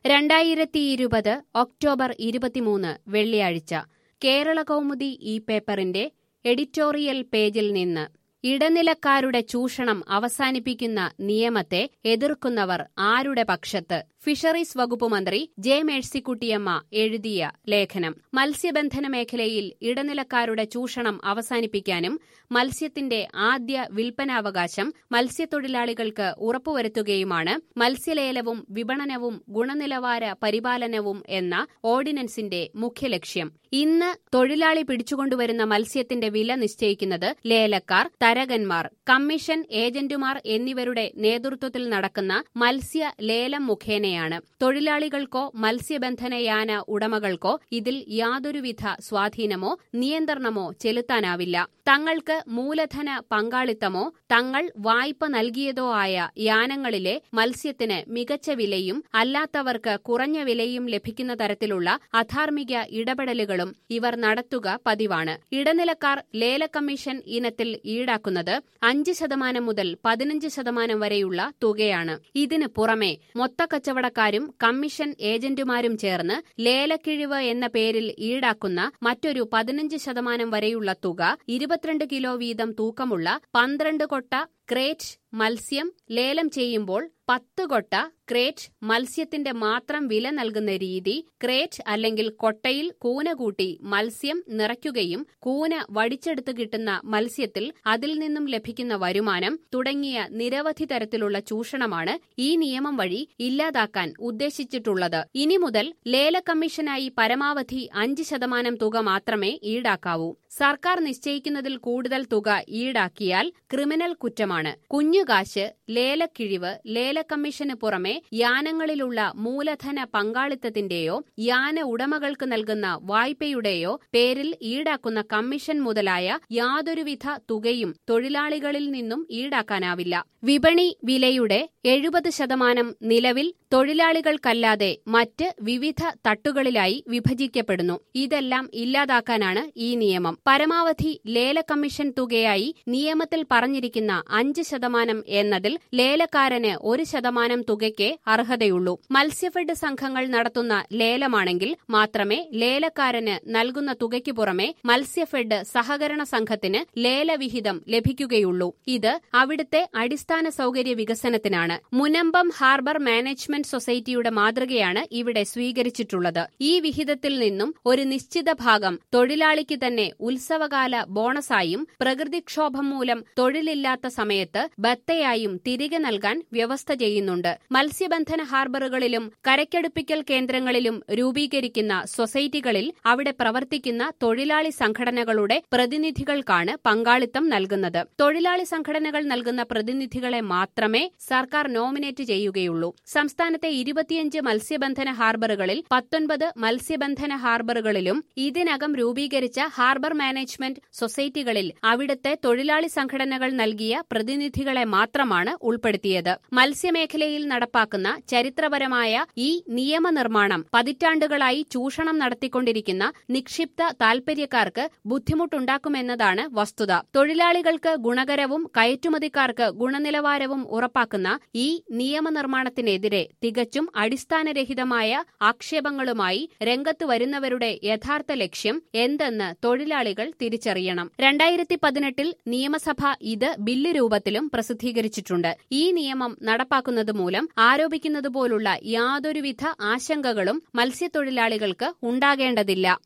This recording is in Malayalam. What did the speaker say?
രണ്ടായിരത്തി ഇരുപത് ഒക്ടോബർ ഇരുപത്തിമൂന്ന് വെള്ളിയാഴ്ച കേരള കൗമുദി ഈ പേപ്പറിന്റെ എഡിറ്റോറിയൽ പേജിൽ നിന്ന് ഇടനിലക്കാരുടെ ചൂഷണം അവസാനിപ്പിക്കുന്ന നിയമത്തെ എതിർക്കുന്നവർ ആരുടെ പക്ഷത്ത് ഫിഷറീസ് വകുപ്പ് മന്ത്രി ജെ മേഴ്സിക്കുട്ടിയമ്മ എഴുതിയ ലേഖനം മത്സ്യബന്ധന മേഖലയിൽ ഇടനിലക്കാരുടെ ചൂഷണം അവസാനിപ്പിക്കാനും മത്സ്യത്തിന്റെ ആദ്യ വിൽപ്പനാവകാശം മത്സ്യത്തൊഴിലാളികൾക്ക് ഉറപ്പുവരുത്തുകയുമാണ് മത്സ്യലേലവും വിപണനവും ഗുണനിലവാര പരിപാലനവും എന്ന ഓർഡിനൻസിന്റെ മുഖ്യലക്ഷ്യം ഇന്ന് തൊഴിലാളി പിടിച്ചുകൊണ്ടുവരുന്ന മത്സ്യത്തിന്റെ വില നിശ്ചയിക്കുന്നത് ലേലക്കാർ തരകന്മാർ കമ്മീഷൻ ഏജന്റുമാർ എന്നിവരുടെ നേതൃത്വത്തിൽ നടക്കുന്ന മത്സ്യ ലേലം മുഖേനയാണ് തൊഴിലാളികൾക്കോ മത്സ്യബന്ധനയാന ഉടമകൾക്കോ ഇതിൽ യാതൊരുവിധ സ്വാധീനമോ നിയന്ത്രണമോ ചെലുത്താനാവില്ല തങ്ങൾക്ക് മൂലധന പങ്കാളിത്തമോ തങ്ങൾ വായ്പ നൽകിയതോ ആയ യാനങ്ങളിലെ മത്സ്യത്തിന് മികച്ച വിലയും അല്ലാത്തവർക്ക് കുറഞ്ഞ വിലയും ലഭിക്കുന്ന തരത്തിലുള്ള അധാർമിക ഇടപെടലുകളും ഇവർ നടത്തുക പതിവാണ് ഇടനിലക്കാർ ലേല കമ്മീഷൻ ഇനത്തിൽ ഈടാക്കുന്നത് അഞ്ച് ശതമാനം മുതൽ പതിനഞ്ച് ശതമാനം വരെയുള്ള തുകയാണ് ഇതിനു പുറമെ മൊത്തക്കച്ചവടക്കാരും കമ്മീഷൻ ഏജന്റുമാരും ചേർന്ന് ലേലക്കിഴിവ് എന്ന പേരിൽ ഈടാക്കുന്ന മറ്റൊരു പതിനഞ്ച് ശതമാനം വരെയുള്ള തുക ഇരുപത്തിരണ്ട് കിലോ വീതം തൂക്കമുള്ള പന്ത്രണ്ട് കൊട്ട ക്രേറ്റ് മത്സ്യം ലേലം ചെയ്യുമ്പോൾ പത്ത് കൊട്ട ക്രേറ്റ് മത്സ്യത്തിന്റെ മാത്രം വില നൽകുന്ന രീതി ക്രേറ്റ് അല്ലെങ്കിൽ കൊട്ടയിൽ കൂന കൂട്ടി മത്സ്യം നിറയ്ക്കുകയും കൂന വടിച്ചെടുത്ത് കിട്ടുന്ന മത്സ്യത്തിൽ അതിൽ നിന്നും ലഭിക്കുന്ന വരുമാനം തുടങ്ങിയ നിരവധി തരത്തിലുള്ള ചൂഷണമാണ് ഈ നിയമം വഴി ഇല്ലാതാക്കാൻ ഉദ്ദേശിച്ചിട്ടുള്ളത് ഇനി മുതൽ ലേല കമ്മീഷനായി പരമാവധി അഞ്ച് ശതമാനം തുക മാത്രമേ ഈടാക്കാവൂ സർക്കാർ നിശ്ചയിക്കുന്നതിൽ കൂടുതൽ തുക ഈടാക്കിയാൽ ക്രിമിനൽ കുറ്റമാണ് കുഞ്ഞുകാശ് ലേലക്കിഴിവ് ലേല കമ്മീഷന് പുറമെ യാനങ്ങളിലുള്ള മൂലധന പങ്കാളിത്തത്തിന്റെയോ യാന ഉടമകൾക്ക് നൽകുന്ന വായ്പയുടെയോ പേരിൽ ഈടാക്കുന്ന കമ്മീഷൻ മുതലായ യാതൊരുവിധ തുകയും തൊഴിലാളികളിൽ നിന്നും ഈടാക്കാനാവില്ല വിപണി വിലയുടെ എഴുപത് ശതമാനം നിലവിൽ തൊഴിലാളികൾക്കല്ലാതെ മറ്റ് വിവിധ തട്ടുകളിലായി വിഭജിക്കപ്പെടുന്നു ഇതെല്ലാം ഇല്ലാതാക്കാനാണ് ഈ നിയമം പരമാവധി ലേല കമ്മീഷൻ തുകയായി നിയമത്തിൽ പറഞ്ഞിരിക്കുന്ന അഞ്ച് ശതമാനം എന്നതിൽ ലേലക്കാരന് ഒരു ശതമാനം തുകയ്ക്ക് അർഹതയുള്ളൂ മത്സ്യഫെഡ് സംഘങ്ങൾ നടത്തുന്ന ലേലമാണെങ്കിൽ മാത്രമേ ലേലക്കാരന് നൽകുന്ന തുകയ്ക്കു പുറമെ മത്സ്യഫെഡ് സഹകരണ സംഘത്തിന് ലേലവിഹിതം ലഭിക്കുകയുള്ളൂ ഇത് അവിടുത്തെ അടിസ്ഥാന സൗകര്യ വികസനത്തിനാണ് മുനമ്പം ഹാർബർ മാനേജ്മെന്റ് സൊസൈറ്റിയുടെ മാതൃകയാണ് ഇവിടെ സ്വീകരിച്ചിട്ടുള്ളത് ഈ വിഹിതത്തിൽ നിന്നും ഒരു നിശ്ചിത ഭാഗം തൊഴിലാളിക്ക് തന്നെ ഉത്സവകാല ബോണസായും പ്രകൃതിക്ഷോഭം മൂലം തൊഴിലില്ലാത്ത സമയത്ത് ബത്തയായും തിരികെ നൽകാൻ വ്യവസ്ഥ ചെയ്യുന്നുണ്ട് മത്സ്യബന്ധന ഹാർബറുകളിലും കരയ്ക്കടുപ്പിക്കൽ കേന്ദ്രങ്ങളിലും രൂപീകരിക്കുന്ന സൊസൈറ്റികളിൽ അവിടെ പ്രവർത്തിക്കുന്ന തൊഴിലാളി സംഘടനകളുടെ പ്രതിനിധികൾക്കാണ് പങ്കാളിത്തം നൽകുന്നത് തൊഴിലാളി സംഘടനകൾ നൽകുന്ന പ്രതിനിധികളെ മാത്രമേ സർക്കാർ നോമിനേറ്റ് ചെയ്യുകയുള്ളൂ സംസ്ഥാനത്തെ ഇരുപത്തിയഞ്ച് മത്സ്യബന്ധന ഹാർബറുകളിൽ പത്തൊൻപത് മത്സ്യബന്ധന ഹാർബറുകളിലും ഇതിനകം രൂപീകരിച്ച ഹാർബർ മാനേജ്മെന്റ് സൊസൈറ്റികളിൽ അവിടുത്തെ തൊഴിലാളി സംഘടനകൾ നൽകിയ പ്രതിനിധികളെ മാത്രമാണ് ഉൾപ്പെടുത്തിയത് മത്സ്യമേഖലയിൽ നടപ്പാക്കുന്ന ചരിത്രപരമായ ഈ നിയമനിർമ്മാണം പതിറ്റാണ്ടുകളായി ചൂഷണം നടത്തിക്കൊണ്ടിരിക്കുന്ന നിക്ഷിപ്ത താൽപര്യക്കാർക്ക് ബുദ്ധിമുട്ടുണ്ടാക്കുമെന്നതാണ് വസ്തുത തൊഴിലാളികൾക്ക് ഗുണകരവും കയറ്റുമതിക്കാർക്ക് ഗുണനിലവാരവും ഉറപ്പാക്കുന്ന ഈ നിയമനിർമ്മാണത്തിനെതിരെ തികച്ചും അടിസ്ഥാനരഹിതമായ ആക്ഷേപങ്ങളുമായി രംഗത്തു വരുന്നവരുടെ യഥാർത്ഥ ലക്ഷ്യം എന്തെന്ന് തൊഴിലാളികൾ തിരിച്ചറിയണം രണ്ടായിരത്തി പതിനെട്ടിൽ നിയമസഭ ഇത് ബില്ല് രൂപത്തിലും പ്രസിദ്ധീകരിച്ചിട്ടുണ്ട് ഈ നിയമം നടപ്പാക്കുന്നത് മൂലം ആരോപിക്കുന്നതുപോലുള്ള യാതൊരുവിധ ആശങ്കകളും മത്സ്യത്തൊഴിലാളികൾക്ക് ഉണ്ടാകേണ്ടതില്ല